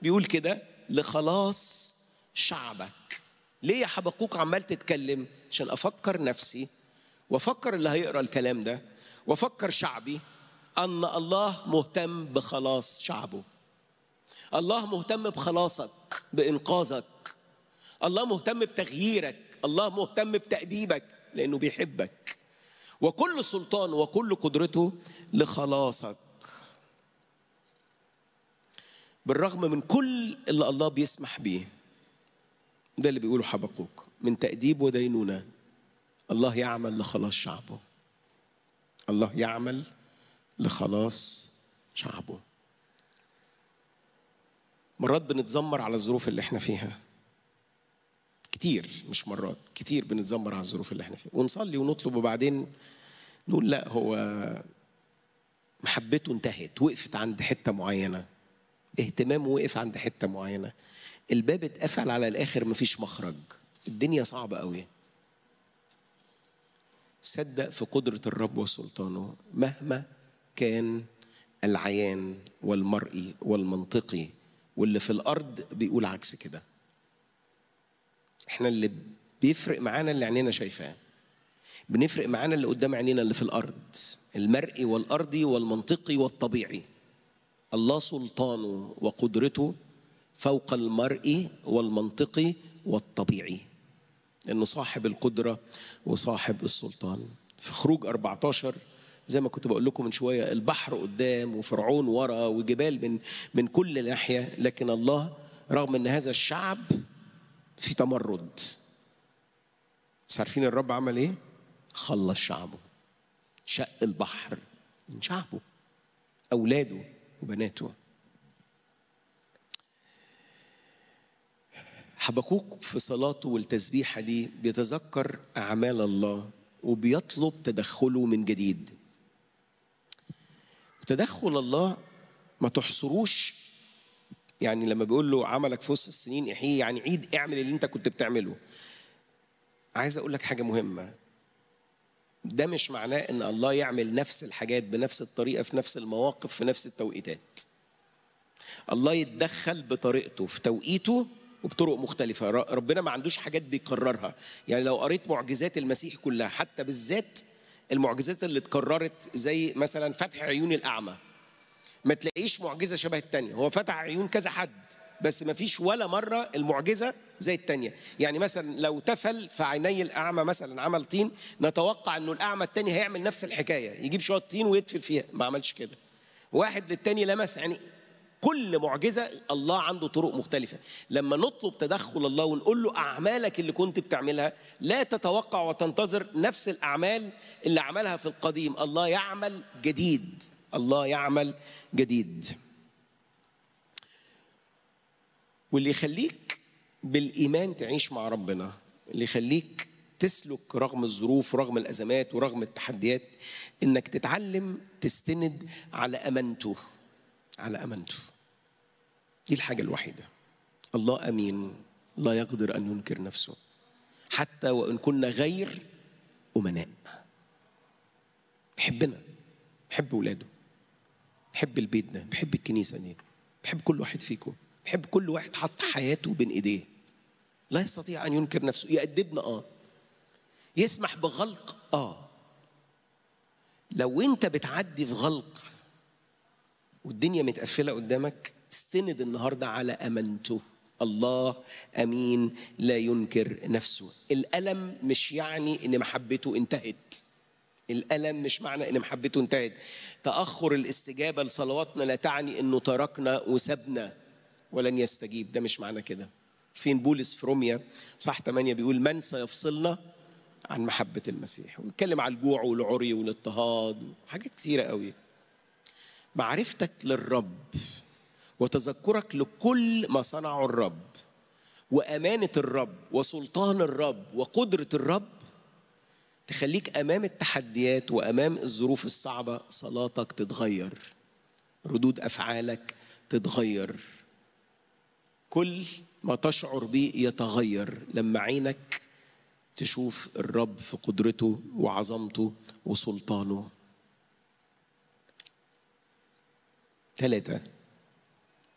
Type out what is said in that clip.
بيقول كده لخلاص شعبك ليه يا حبقوق عمال تتكلم عشان افكر نفسي وافكر اللي هيقرا الكلام ده وافكر شعبي ان الله مهتم بخلاص شعبه الله مهتم بخلاصك بانقاذك الله مهتم بتغييرك الله مهتم بتأديبك لأنه بيحبك وكل سلطان وكل قدرته لخلاصك بالرغم من كل اللي الله بيسمح بيه ده اللي بيقوله حبقوك من تأديب ودينونة الله يعمل لخلاص شعبه الله يعمل لخلاص شعبه مرات بنتذمر على الظروف اللي احنا فيها كتير مش مرات كتير بنتذمر على الظروف اللي احنا فيها ونصلي ونطلب وبعدين نقول لا هو محبته انتهت وقفت عند حته معينه اهتمامه وقف عند حته معينه الباب اتقفل على الاخر مفيش مخرج الدنيا صعبه قوي صدق في قدره الرب وسلطانه مهما كان العيان والمرئي والمنطقي واللي في الارض بيقول عكس كده احنا اللي بيفرق معانا اللي عينينا شايفاه بنفرق معانا اللي قدام عينينا اللي في الارض المرئي والارضي والمنطقي والطبيعي الله سلطانه وقدرته فوق المرئي والمنطقي والطبيعي انه صاحب القدره وصاحب السلطان في خروج 14 زي ما كنت بقول لكم من شويه البحر قدام وفرعون ورا وجبال من من كل ناحيه لكن الله رغم ان هذا الشعب في تمرد بس عارفين الرب عمل ايه؟ خلص شعبه شق البحر من شعبه اولاده وبناته حبقوق في صلاته والتسبيحه دي بيتذكر اعمال الله وبيطلب تدخله من جديد تدخل الله ما تحصروش يعني لما بيقول له عملك في وسط السنين احيي يعني عيد اعمل اللي انت كنت بتعمله عايز اقول لك حاجه مهمه ده مش معناه ان الله يعمل نفس الحاجات بنفس الطريقه في نفس المواقف في نفس التوقيتات الله يتدخل بطريقته في توقيته وبطرق مختلفة ربنا ما عندوش حاجات بيكررها يعني لو قريت معجزات المسيح كلها حتى بالذات المعجزات اللي اتكررت زي مثلا فتح عيون الأعمى ما تلاقيش معجزة شبه التانية هو فتح عيون كذا حد بس ما فيش ولا مرة المعجزة زي التانية يعني مثلا لو تفل في عيني الأعمى مثلا عمل طين نتوقع أنه الأعمى التاني هيعمل نفس الحكاية يجيب شوية طين ويدفل فيها ما عملش كده واحد للتاني لمس يعني كل معجزة الله عنده طرق مختلفة لما نطلب تدخل الله ونقول له أعمالك اللي كنت بتعملها لا تتوقع وتنتظر نفس الأعمال اللي عملها في القديم الله يعمل جديد الله يعمل جديد واللي يخليك بالإيمان تعيش مع ربنا اللي يخليك تسلك رغم الظروف ورغم الأزمات ورغم التحديات إنك تتعلم تستند على أمانته على أمانته دي الحاجة الوحيدة الله أمين لا يقدر أن ينكر نفسه حتى وإن كنا غير أمناء بحبنا بحب ولاده بحب البيت ده بحب الكنيسة دي بحب كل واحد فيكم بحب كل واحد حط حياته بين ايديه لا يستطيع ان ينكر نفسه يأدبنا اه يسمح بغلق اه لو انت بتعدي في غلق والدنيا متقفله قدامك استند النهارده على امانته الله امين لا ينكر نفسه الالم مش يعني ان محبته انتهت الألم مش معنى إن محبته انتهت تأخر الاستجابة لصلواتنا لا تعني إنه تركنا وسبنا ولن يستجيب ده مش معنى كده فين بولس في روميا صح 8 بيقول من سيفصلنا عن محبة المسيح ويتكلم على الجوع والعري والاضطهاد وحاجات كتيرة قوي معرفتك للرب وتذكرك لكل ما صنعه الرب وأمانة الرب وسلطان الرب وقدرة الرب تخليك امام التحديات وامام الظروف الصعبه صلاتك تتغير ردود افعالك تتغير كل ما تشعر به يتغير لما عينك تشوف الرب في قدرته وعظمته وسلطانه ثلاثة